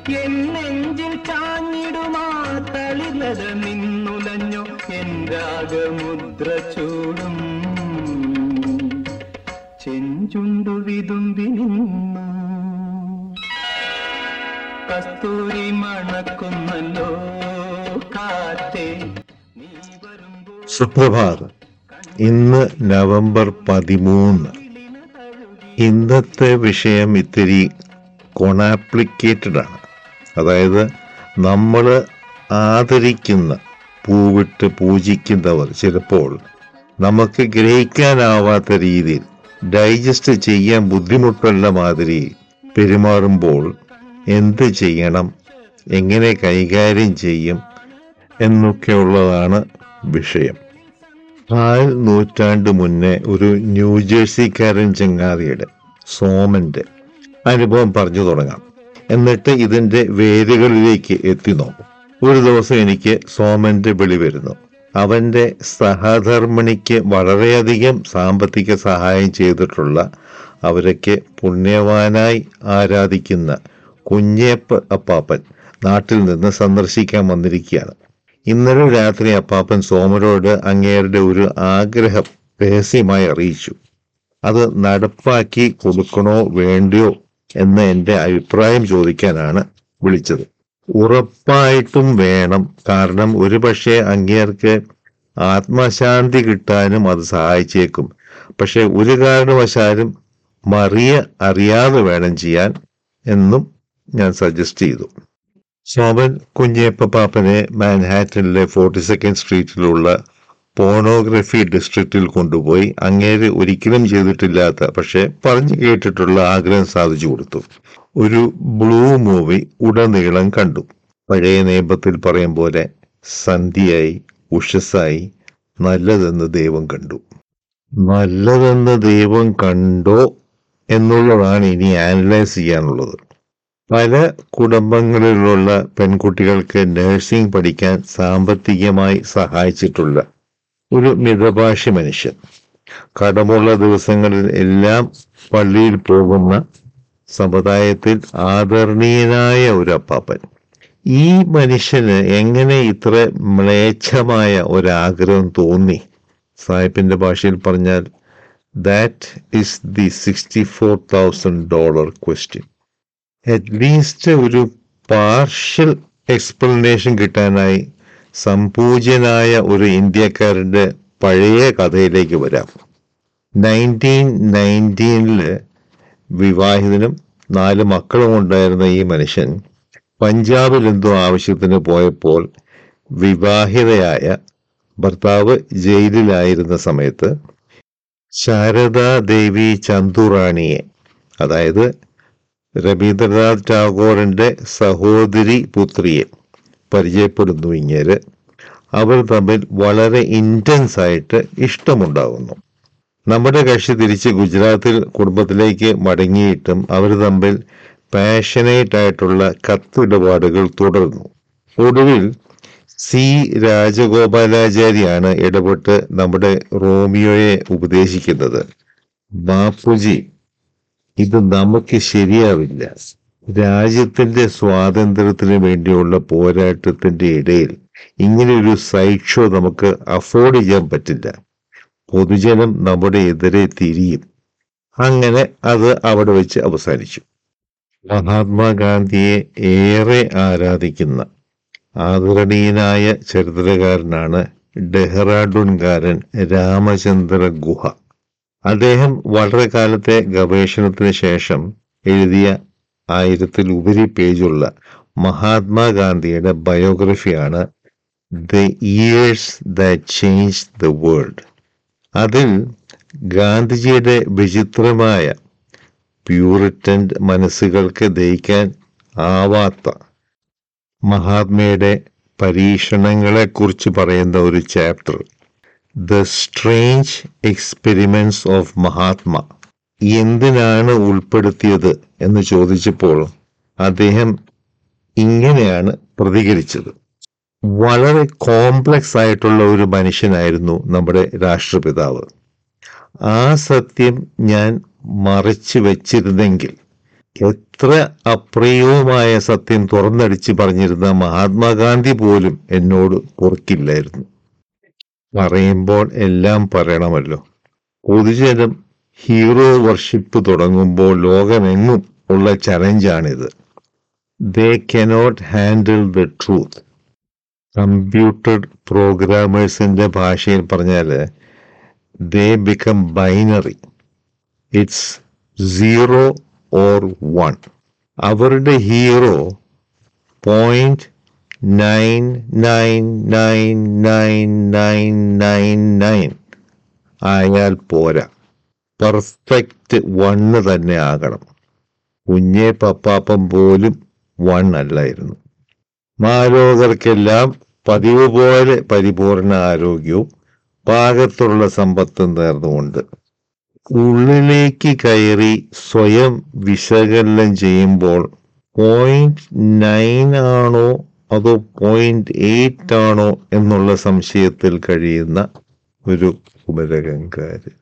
N നെഞ്ചിൽ ചാഞ്ഞിടുമാ തളിർലത നിന്നുലഞ്ഞു N രാഗമുദ്ര ചൂടും ചെഞ്ചുണ്ടു വിതുമ്പി നിന്നു കസ്തൂരി മണക്കുന്നല്ലോ കാറ്റേ നീ വരുമ്പോൾ സുപ്രഭാതം ഇന്ന് നവംബർ പതിമൂന്ന് ഇന്നത്തെ വിഷയം ഇത്തിരി കൊണാപ്ലിക്കേറ്റഡ് ആണ് അതായത് നമ്മൾ ആദരിക്കുന്ന പൂവിട്ട് പൂജിക്കുന്നവർ ചിലപ്പോൾ നമുക്ക് ഗ്രഹിക്കാനാവാത്ത രീതിയിൽ ഡൈജസ്റ്റ് ചെയ്യാൻ ബുദ്ധിമുട്ടുള്ള മാതിരി പെരുമാറുമ്പോൾ എന്ത് ചെയ്യണം എങ്ങനെ കൈകാര്യം ചെയ്യും എന്നൊക്കെയുള്ളതാണ് വിഷയം കാൽ നൂറ്റാണ്ട് മുന്നേ ഒരു ന്യൂജേഴ്സിക്കാരൻ ചങ്ങാതിയുടെ സോമന്റെ അനുഭവം പറഞ്ഞു തുടങ്ങാം എന്നിട്ട് ഇതിന്റെ വേരുകളിലേക്ക് എത്തി നോക്കും ഒരു ദിവസം എനിക്ക് സോമന്റെ വിളി വരുന്നു അവന്റെ സഹധർമ്മിണിക്ക് വളരെയധികം സാമ്പത്തിക സഹായം ചെയ്തിട്ടുള്ള അവരൊക്കെ പുണ്യവാനായി ആരാധിക്കുന്ന കുഞ്ഞേപ്പ് അപ്പാപ്പൻ നാട്ടിൽ നിന്ന് സന്ദർശിക്കാൻ വന്നിരിക്കുകയാണ് ഇന്നലെ രാത്രി അപ്പാപ്പൻ സോമരോട് അങ്ങേരുടെ ഒരു ആഗ്രഹം രഹസ്യമായി അറിയിച്ചു അത് നടപ്പാക്കി കൊടുക്കണോ വേണ്ടയോ എന്ന് എൻ്റെ അഭിപ്രായം ചോദിക്കാനാണ് വിളിച്ചത് ഉറപ്പായിട്ടും വേണം കാരണം ഒരുപക്ഷെ അങ്ങേർക്ക് ആത്മശാന്തി കിട്ടാനും അത് സഹായിച്ചേക്കും പക്ഷെ ഒരു കാരണവശാലും മറിയ അറിയാതെ വേണം ചെയ്യാൻ എന്നും ഞാൻ സജസ്റ്റ് ചെയ്തു സോമൻ കുഞ്ഞേപ്പ പാപ്പനെ മാൻഹാറ്റനിലെ ഫോർട്ടി സെക്കൻഡ് സ്ട്രീറ്റിലുള്ള പോണോഗ്രഫി ഡിസ്ട്രിക്റ്റിൽ കൊണ്ടുപോയി അങ്ങേര് ഒരിക്കലും ചെയ്തിട്ടില്ലാത്ത പക്ഷെ പറഞ്ഞു കേട്ടിട്ടുള്ള ആഗ്രഹം സാധിച്ചു കൊടുത്തു ഒരു ബ്ലൂ മൂവി ഉടനീളം കണ്ടു പഴയ നിയമത്തിൽ പറയും പോലെ സന്ധ്യയായി ഉഷസ്സായി നല്ലതെന്ന് ദൈവം കണ്ടു നല്ലതെന്ന് ദൈവം കണ്ടോ എന്നുള്ളതാണ് ഇനി ആനലൈസ് ചെയ്യാനുള്ളത് പല കുടുംബങ്ങളിലുള്ള പെൺകുട്ടികൾക്ക് നഴ്സിംഗ് പഠിക്കാൻ സാമ്പത്തികമായി സഹായിച്ചിട്ടുള്ള ഒരു മിതഭാഷി മനുഷ്യൻ കടമുള്ള ദിവസങ്ങളിൽ എല്ലാം പള്ളിയിൽ പോകുന്ന സമുദായത്തിൽ ആദരണീയനായ ഒരു അപ്പാപ്പൻ ഈ മനുഷ്യന് എങ്ങനെ ഇത്ര മ്ലേച്ഛമായ ഒരാഗ്രഹം തോന്നി സാഹിബിന്റെ ഭാഷയിൽ പറഞ്ഞാൽ that is the sixty four thousand dollar question at least ഒരു പാർഷ്യൽ എക്സ്പ്ലനേഷൻ കിട്ടാനായി സംപൂജ്യനായ ഒരു ഇന്ത്യക്കാരന്റെ പഴയ കഥയിലേക്ക് വരാം നയൻറ്റീൻ നയൻറ്റീനില് വിവാഹിതനും നാല് മക്കളും ഉണ്ടായിരുന്ന ഈ മനുഷ്യൻ പഞ്ചാബിൽ എന്തോ ആവശ്യത്തിന് പോയപ്പോൾ വിവാഹിതയായ ഭർത്താവ് ജയിലിലായിരുന്ന സമയത്ത് ശാരദാ ദേവി ചന്തുറാണിയെ അതായത് രവീന്ദ്രനാഥ് ടാഗോറിന്റെ സഹോദരി പുത്രിയെ പരിചയപ്പെടുന്നു ഇങ്ങേര് അവർ തമ്മിൽ വളരെ ഇന്റൻസ് ആയിട്ട് ഇഷ്ടമുണ്ടാകുന്നു നമ്മുടെ കക്ഷി തിരിച്ച് ഗുജറാത്തിൽ കുടുംബത്തിലേക്ക് മടങ്ങിയിട്ടും അവർ തമ്മിൽ പാഷനേറ്റ് ആയിട്ടുള്ള കത്തിടപാടുകൾ തുടർന്നു ഒടുവിൽ സി രാജഗോപാലാചാര്യാണ് ഇടപെട്ട് നമ്മുടെ റോമിയോയെ ഉപദേശിക്കുന്നത് ബാപ്പുജി ഇത് നമുക്ക് ശരിയാവില്ല രാജ്യത്തിന്റെ സ്വാതന്ത്ര്യത്തിന് വേണ്ടിയുള്ള പോരാട്ടത്തിന്റെ ഇടയിൽ ഇങ്ങനെ ഒരു സൈഡ് ഷോ നമുക്ക് അഫോർഡ് ചെയ്യാൻ പറ്റില്ല പൊതുജനം നമ്മുടെ എതിരെ തിരിയും അങ്ങനെ അത് അവിടെ വെച്ച് അവസാനിച്ചു മഹാത്മാഗാന്ധിയെ ഏറെ ആരാധിക്കുന്ന ആദരണീയനായ ചരിത്രകാരനാണ് ഡെഹ്റാഡൂൺകാരൻ രാമചന്ദ്ര ഗുഹ അദ്ദേഹം വളരെ കാലത്തെ ഗവേഷണത്തിന് ശേഷം എഴുതിയ ആയിരത്തിലുപരി പേജുള്ള മഹാത്മാഗാന്ധിയുടെ ബയോഗ്രഫിയാണ് the years that change the world അതിൽ ഗാന്ധിജിയുടെ വിചിത്രമായ പ്യൂറിറ്റൻ മനസ്സുകൾക്ക് ദഹിക്കാൻ ആവാത്ത മഹാത്മയുടെ പരീക്ഷണങ്ങളെക്കുറിച്ച് പറയുന്ന ഒരു chapter the strange experiments of Mahatma എന്തിനാണ് ഉൾപ്പെടുത്തിയത് എന്ന് ചോദിച്ചപ്പോൾ അദ്ദേഹം ഇങ്ങനെയാണ് പ്രതികരിച്ചത് വളരെ കോംപ്ലക്സ് ആയിട്ടുള്ള ഒരു മനുഷ്യനായിരുന്നു നമ്മുടെ രാഷ്ട്രപിതാവ് ആ സത്യം ഞാൻ മറച്ചു വെച്ചിരുന്നെങ്കിൽ എത്ര അപ്രിയവുമായ സത്യം തുറന്നടിച്ച് പറഞ്ഞിരുന്ന മഹാത്മാഗാന്ധി പോലും എന്നോട് പൊറുക്കില്ലായിരുന്നു പറയുമ്പോൾ എല്ലാം പറയണമല്ലോ പൊതുജനം ഹീറോ വർഷിപ്പ് തുടങ്ങുമ്പോൾ ലോകമെങ്ങും ഉള്ള ചലഞ്ചാണിത് they cannot handle the truth computer പ്രോഗ്രാമേഴ്സിന്റെ ഭാഷയിൽ പറഞ്ഞാൽ they become binary it's zero or one അവരുടെ zero point nine nine nine nine nine nine nine ആയാൽ പോരാ പെർഫെക്റ്റ് വണ്ണ് തന്നെ ആകണം കുഞ്ഞെ പപ്പാപ്പം പോലും വൺ അല്ലായിരുന്നു മാലോകർക്കെല്ലാം പതിവ് പോലെ പരിപൂർണ ആരോഗ്യവും പാകത്തുള്ള സമ്പത്തും നേർന്നുകൊണ്ട് ഉള്ളിലേക്ക് കയറി സ്വയം വിശകലനം ചെയ്യുമ്പോൾ പോയിന്റ് നയൻ ആണോ അതോ പോയിന്റ് എയ്റ്റ് ആണോ എന്നുള്ള സംശയത്തിൽ കഴിയുന്ന ഒരു കുമരകങ്കാര്